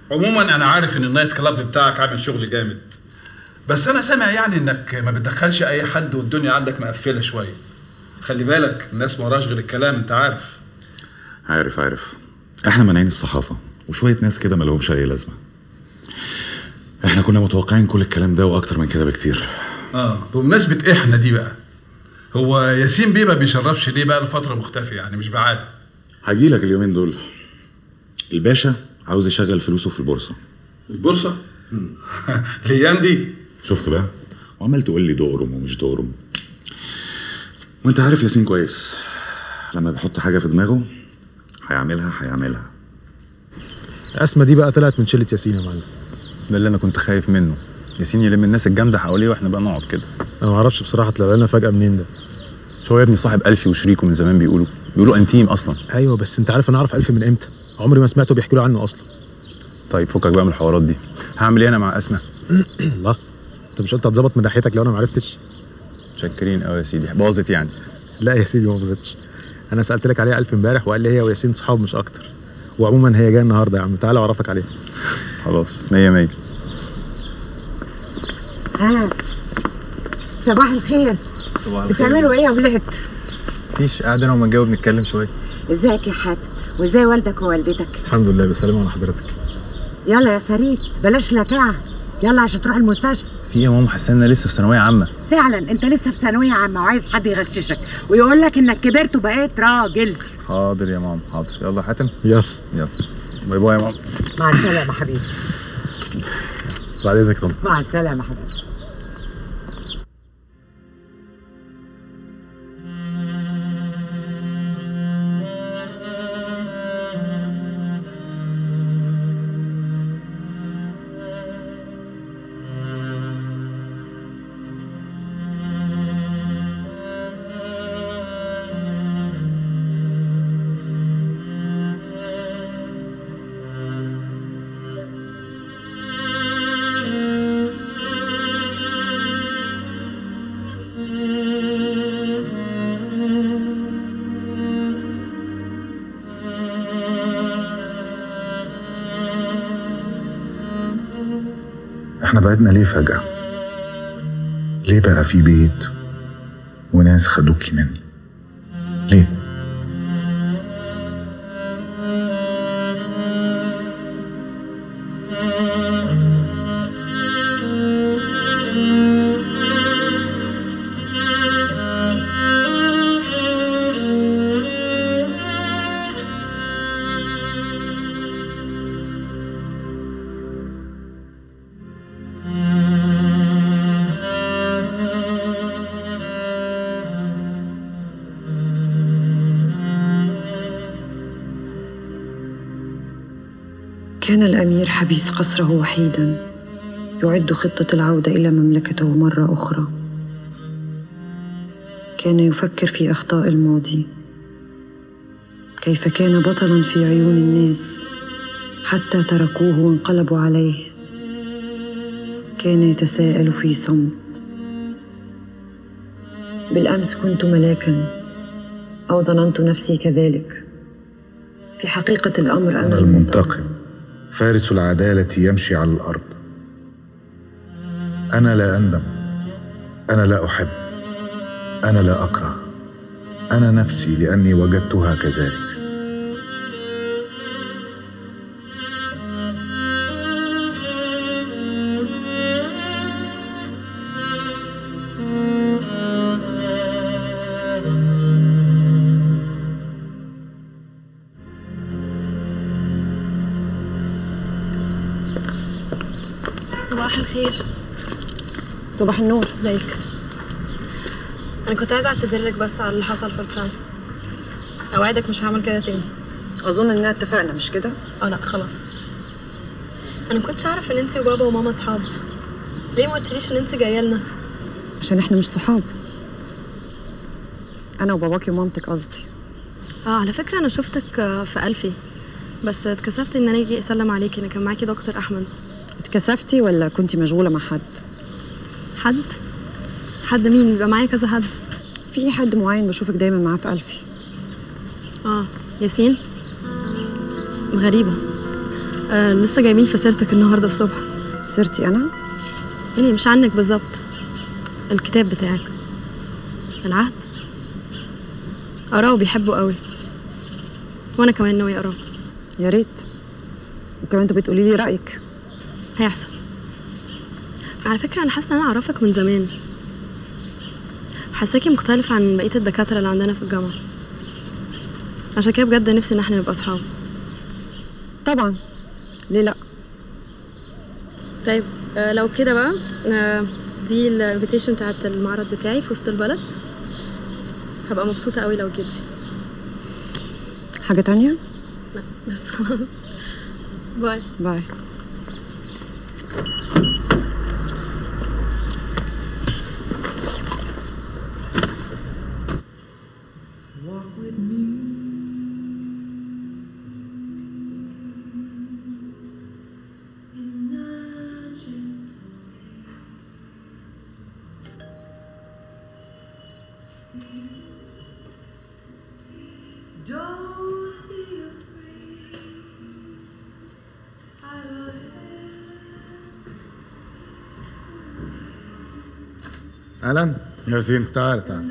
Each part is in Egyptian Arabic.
عموما انا عارف ان النايت كلاب بتاعك عامل شغل جامد بس انا سامع يعني انك ما بتدخلش اي حد والدنيا عندك مقفله شويه خلي بالك الناس ما وراش غير الكلام انت عارف عارف عارف احنا مانعين الصحافه وشويه ناس كده ما لهمش اي لازمه احنا كنا متوقعين كل الكلام ده واكتر من كده بكتير اه بمناسبه احنا دي بقى هو ياسين بيه ما بيشرفش ليه بقى لفتره مختفي يعني مش بعاده هجيلك اليومين دول الباشا عاوز يشغل فلوسه في البورصه البورصه الايام دي شفت بقى وعمال تقول لي دقرم ومش دقرم وانت عارف ياسين كويس لما بيحط حاجه في دماغه هيعملها هيعملها الأسمة دي بقى طلعت من شلة ياسين يا معلم ده اللي انا كنت خايف منه ياسين يلم الناس الجامده حواليه واحنا بقى نقعد كده أنا معرفش بصراحة طلع لنا فجأة منين ده مش هو يا ابني صاحب الفي وشريكه من زمان بيقولوا بيقولوا انتيم اصلا أيوه بس أنت عارف أنا أعرف ألف من إمتى عمري ما سمعته بيحكي له عنه أصلا طيب فكك بقى من الحوارات دي هعمل ايه انا مع اسماء الله أنت مش قلت هتظبط من ناحيتك لو أنا ما عرفتش متشكرين قوي يا سيدي باظت يعني لا يا سيدي ما باظتش أنا سألت لك عليها ألف امبارح وقال لي هي وياسين صحاب مش أكتر وعموما هي جاية النهاردة يا عم تعالى أعرفك عليها خلاص مية مية ها صباح الخير صباح بتعملوا ايه يا ولاد مفيش قاعد انا وما نجاوب نتكلم شويه ازيك يا حاج وازاي والدك ووالدتك الحمد لله بالسلامة على حضرتك يلا يا فريد بلاش لكعة يلا عشان تروح المستشفى في يا ماما حاسه ان انا لسه في ثانويه عامه فعلا انت لسه في ثانويه عامه وعايز حد يغششك ويقول لك انك كبرت وبقيت راجل حاضر يا ماما حاضر يلا يا حاتم يلا يلا باي باي يا ماما مع السلامه حبيبي بعد إذنك يا طنط مع السلامه حبيبي احنا بعدنا ليه فجأة؟ ليه بقى في بيت وناس خدوكي مني؟ ليه؟ كان الأمير حبيس قصره وحيدا يعد خطة العودة إلى مملكته مرة أخرى كان يفكر في أخطاء الماضي كيف كان بطلا في عيون الناس حتى تركوه وانقلبوا عليه كان يتساءل في صمت بالامس كنت ملاكا او ظننت نفسي كذلك في حقيقه الامر انا, أنا المنتقم فارس العدالة يمشي على الأرض أنا لا أندم أنا لا أحب أنا لا أكره أنا نفسي لأني وجدتها كذلك صباح الخير صباح النور ازيك انا كنت عايزه اعتذر لك بس على اللي حصل في الكلاس اوعدك مش هعمل كده تاني اظن اننا اتفقنا مش كده اه لا خلاص انا كنتش اعرف ان انت وبابا وماما اصحاب ليه ما قلتليش ان انت جايه لنا عشان احنا مش صحاب انا وباباكي ومامتك قصدي اه على فكره انا شفتك آه، في الفي بس اتكسفت ان انا اجي اسلم عليكي انا كان معاكي دكتور احمد اتكسفتي ولا كنتي مشغوله مع حد حد حد مين بيبقى معايا كذا حد في حد معين بشوفك دايما معاه في الفي اه ياسين غريبه آه لسه جايبين في سيرتك النهارده الصبح سيرتي انا يعني مش عنك بالظبط الكتاب بتاعك العهد قراه وبيحبه قوي وانا كمان ناوي اقراه يا ريت وكمان انت بتقولي لي رايك هيحصل على فكرة أنا حاسة إن أنا أعرفك من زمان حاساكي مختلف عن بقية الدكاترة اللي عندنا في الجامعة عشان كده بجد نفسي إن احنا نبقى أصحاب طبعا ليه لا طيب آه لو كده بقى آه دي الانفيتيشن بتاعت المعرض بتاعي في وسط البلد هبقى مبسوطة قوي لو جيتي حاجه تانية لا بس خلاص باي باي اهلا ياسين تعال تعال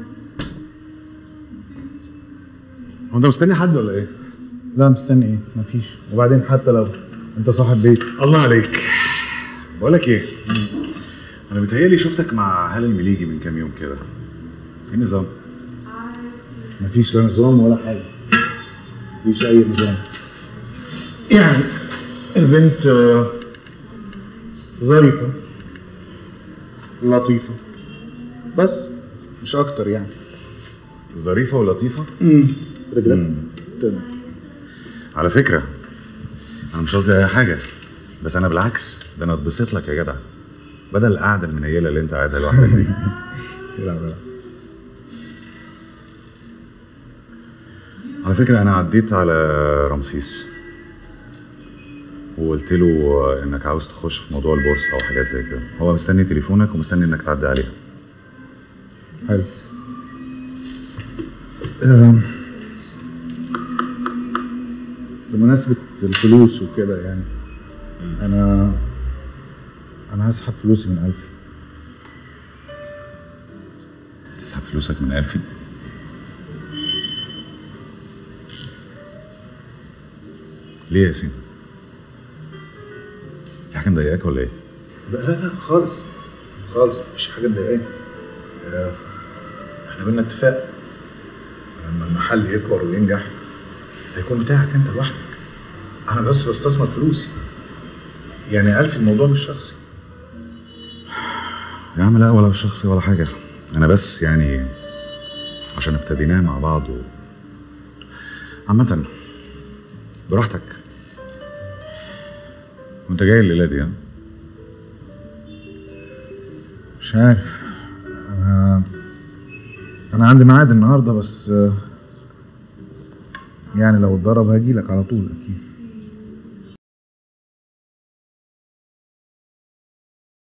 هو انت مستني حد ولا ايه؟ لا مستني ايه مفيش وبعدين حتى لو انت صاحب بيت الله عليك بقول لك ايه انا متهيألي شفتك مع هلا المليجي من كام يوم كده ايه النظام؟ مفيش لا نظام ولا حاجه مفيش اي نظام يعني البنت آه، ظريفه لطيفه بس مش اكتر يعني ظريفة ولطيفة رجلك تمام على فكرة أنا مش قصدي أي حاجة بس أنا بالعكس ده أنا اتبسط لك يا جدع بدل القعدة المنيلة اللي أنت قاعدها لوحدك دي لا لا على فكرة أنا عديت على رمسيس وقلت له إنك عاوز تخش في موضوع البورصة أو حاجات زي كده هو مستني تليفونك ومستني إنك تعدي عليه حلو آم، بمناسبة الفلوس وكده يعني أنا أنا هسحب فلوسي من ألفي تسحب فلوسك من ألفي ليه يا ياسين؟ في حاجة مضايقاك ولا إيه؟ لا لا لا خالص خالص مفيش حاجة مضايقاني آه، احنا بينا اتفاق لما المحل يكبر وينجح هيكون بتاعك انت لوحدك انا بس بستثمر فلوسي يعني ألف الموضوع مش شخصي يا عم لا ولا شخصي ولا حاجة أنا بس يعني عشان ابتديناه مع بعض و... عامة براحتك وانت جاي الليلة دي ها؟ مش عارف انا انا عندي ميعاد النهارده بس آه، يعني لو اتضرب هجيلك على طول اكيد